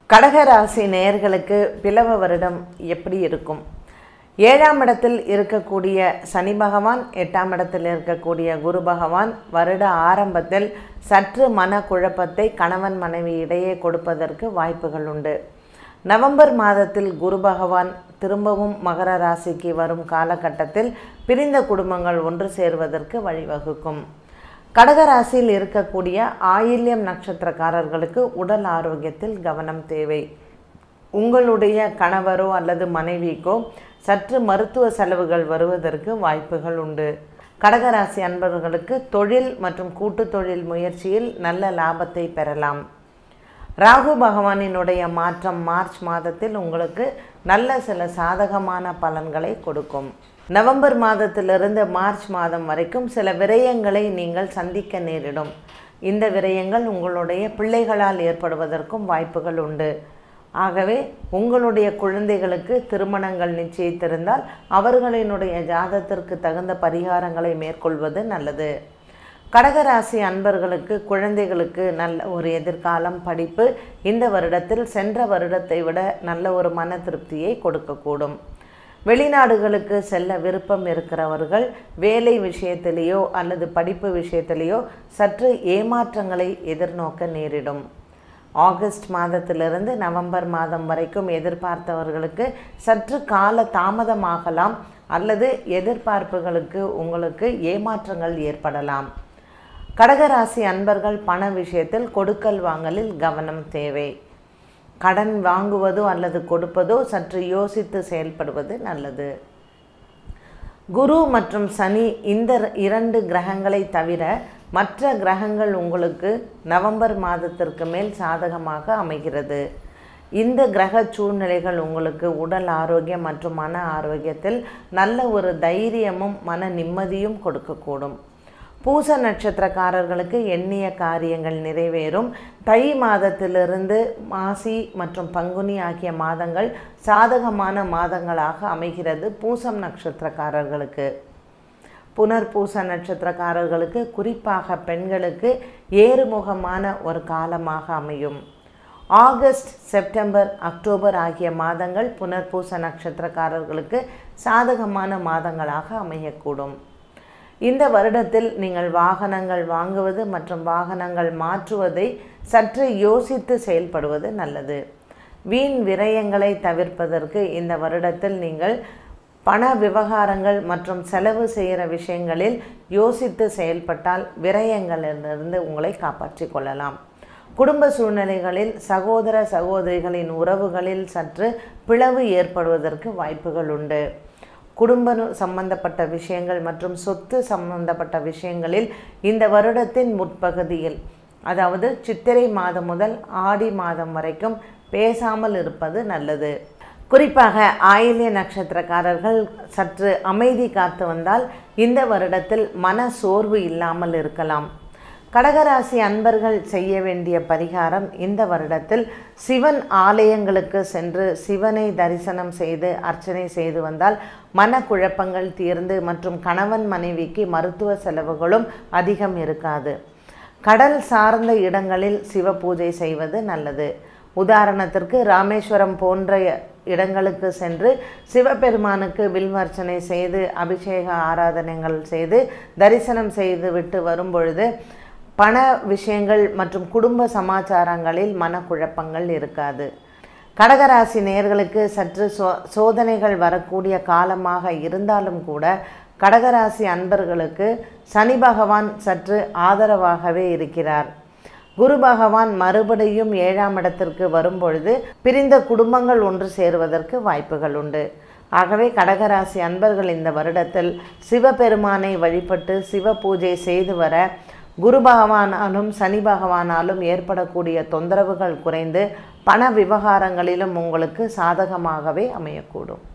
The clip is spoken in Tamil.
கடகராசி நேயர்களுக்கு பிளவ வருடம் எப்படி இருக்கும் ஏழாம் இடத்தில் இருக்கக்கூடிய சனி பகவான் எட்டாம் இடத்தில் இருக்கக்கூடிய குரு பகவான் வருட ஆரம்பத்தில் சற்று மன குழப்பத்தை கணவன் மனைவி இடையே கொடுப்பதற்கு வாய்ப்புகள் உண்டு நவம்பர் மாதத்தில் குரு பகவான் திரும்பவும் மகர ராசிக்கு வரும் காலகட்டத்தில் பிரிந்த குடும்பங்கள் ஒன்று சேர்வதற்கு வழிவகுக்கும் கடகராசியில் இருக்கக்கூடிய ஆயில்யம் நட்சத்திரக்காரர்களுக்கு உடல் ஆரோக்கியத்தில் கவனம் தேவை உங்களுடைய கணவரோ அல்லது மனைவிக்கோ சற்று மருத்துவ செலவுகள் வருவதற்கு வாய்ப்புகள் உண்டு கடகராசி அன்பர்களுக்கு தொழில் மற்றும் கூட்டு தொழில் முயற்சியில் நல்ல லாபத்தை பெறலாம் ராகு பகவானினுடைய மாற்றம் மார்ச் மாதத்தில் உங்களுக்கு நல்ல சில சாதகமான பலன்களை கொடுக்கும் நவம்பர் மாதத்திலிருந்து மார்ச் மாதம் வரைக்கும் சில விரயங்களை நீங்கள் சந்திக்க நேரிடும் இந்த விரயங்கள் உங்களுடைய பிள்ளைகளால் ஏற்படுவதற்கும் வாய்ப்புகள் உண்டு ஆகவே உங்களுடைய குழந்தைகளுக்கு திருமணங்கள் நிச்சயித்திருந்தால் அவர்களினுடைய ஜாதத்திற்கு தகுந்த பரிகாரங்களை மேற்கொள்வது நல்லது கடகராசி அன்பர்களுக்கு குழந்தைகளுக்கு நல்ல ஒரு எதிர்காலம் படிப்பு இந்த வருடத்தில் சென்ற வருடத்தை விட நல்ல ஒரு மன திருப்தியை கொடுக்கக்கூடும் வெளிநாடுகளுக்கு செல்ல விருப்பம் இருக்கிறவர்கள் வேலை விஷயத்திலேயோ அல்லது படிப்பு விஷயத்திலேயோ சற்று ஏமாற்றங்களை எதிர்நோக்க நேரிடும் ஆகஸ்ட் மாதத்திலிருந்து நவம்பர் மாதம் வரைக்கும் எதிர்பார்த்தவர்களுக்கு சற்று கால தாமதமாகலாம் அல்லது எதிர்பார்ப்புகளுக்கு உங்களுக்கு ஏமாற்றங்கள் ஏற்படலாம் கடகராசி அன்பர்கள் பண விஷயத்தில் கொடுக்கல் வாங்கலில் கவனம் தேவை கடன் வாங்குவதோ அல்லது கொடுப்பதோ சற்று யோசித்து செயல்படுவது நல்லது குரு மற்றும் சனி இந்த இரண்டு கிரகங்களை தவிர மற்ற கிரகங்கள் உங்களுக்கு நவம்பர் மாதத்திற்கு மேல் சாதகமாக அமைகிறது இந்த கிரக சூழ்நிலைகள் உங்களுக்கு உடல் ஆரோக்கியம் மற்றும் மன ஆரோக்கியத்தில் நல்ல ஒரு தைரியமும் மன நிம்மதியும் கொடுக்கக்கூடும் பூச நட்சத்திரக்காரர்களுக்கு எண்ணிய காரியங்கள் நிறைவேறும் தை மாதத்திலிருந்து மாசி மற்றும் பங்குனி ஆகிய மாதங்கள் சாதகமான மாதங்களாக அமைகிறது பூசம் நட்சத்திரக்காரர்களுக்கு புனர்பூச நட்சத்திரக்காரர்களுக்கு குறிப்பாக பெண்களுக்கு ஏறுமுகமான ஒரு காலமாக அமையும் ஆகஸ்ட் செப்டம்பர் அக்டோபர் ஆகிய மாதங்கள் புனர்பூச நட்சத்திரக்காரர்களுக்கு சாதகமான மாதங்களாக அமையக்கூடும் இந்த வருடத்தில் நீங்கள் வாகனங்கள் வாங்குவது மற்றும் வாகனங்கள் மாற்றுவதை சற்று யோசித்து செயல்படுவது நல்லது வீண் விரயங்களை தவிர்ப்பதற்கு இந்த வருடத்தில் நீங்கள் பண விவகாரங்கள் மற்றும் செலவு செய்கிற விஷயங்களில் யோசித்து செயல்பட்டால் விரயங்களிலிருந்து உங்களை காப்பாற்றிக் கொள்ளலாம் குடும்ப சூழ்நிலைகளில் சகோதர சகோதரிகளின் உறவுகளில் சற்று பிளவு ஏற்படுவதற்கு வாய்ப்புகள் உண்டு குடும்ப சம்பந்தப்பட்ட விஷயங்கள் மற்றும் சொத்து சம்பந்தப்பட்ட விஷயங்களில் இந்த வருடத்தின் முற்பகுதியில் அதாவது சித்திரை மாதம் முதல் ஆடி மாதம் வரைக்கும் பேசாமல் இருப்பது நல்லது குறிப்பாக ஆயில்ய நட்சத்திரக்காரர்கள் சற்று அமைதி காத்து வந்தால் இந்த வருடத்தில் மன சோர்வு இல்லாமல் இருக்கலாம் கடகராசி அன்பர்கள் செய்ய வேண்டிய பரிகாரம் இந்த வருடத்தில் சிவன் ஆலயங்களுக்கு சென்று சிவனை தரிசனம் செய்து அர்ச்சனை செய்து வந்தால் மனக்குழப்பங்கள் தீர்ந்து மற்றும் கணவன் மனைவிக்கு மருத்துவ செலவுகளும் அதிகம் இருக்காது கடல் சார்ந்த இடங்களில் சிவ பூஜை செய்வது நல்லது உதாரணத்திற்கு ராமேஸ்வரம் போன்ற இடங்களுக்கு சென்று சிவபெருமானுக்கு வில்வர்ச்சனை செய்து அபிஷேக ஆராதனைகள் செய்து தரிசனம் செய்து விட்டு வரும்பொழுது பண விஷயங்கள் மற்றும் குடும்ப சமாச்சாரங்களில் மனக்குழப்பங்கள் இருக்காது கடகராசி நேர்களுக்கு சற்று சோ சோதனைகள் வரக்கூடிய காலமாக இருந்தாலும் கூட கடகராசி அன்பர்களுக்கு சனி பகவான் சற்று ஆதரவாகவே இருக்கிறார் குரு பகவான் மறுபடியும் ஏழாம் இடத்திற்கு வரும்பொழுது பிரிந்த குடும்பங்கள் ஒன்று சேருவதற்கு வாய்ப்புகள் உண்டு ஆகவே கடகராசி அன்பர்கள் இந்த வருடத்தில் சிவபெருமானை வழிபட்டு சிவ பூஜை செய்து வர குரு பகவானாலும் சனி பகவானாலும் ஏற்படக்கூடிய தொந்தரவுகள் குறைந்து பண விவகாரங்களிலும் உங்களுக்கு சாதகமாகவே அமையக்கூடும்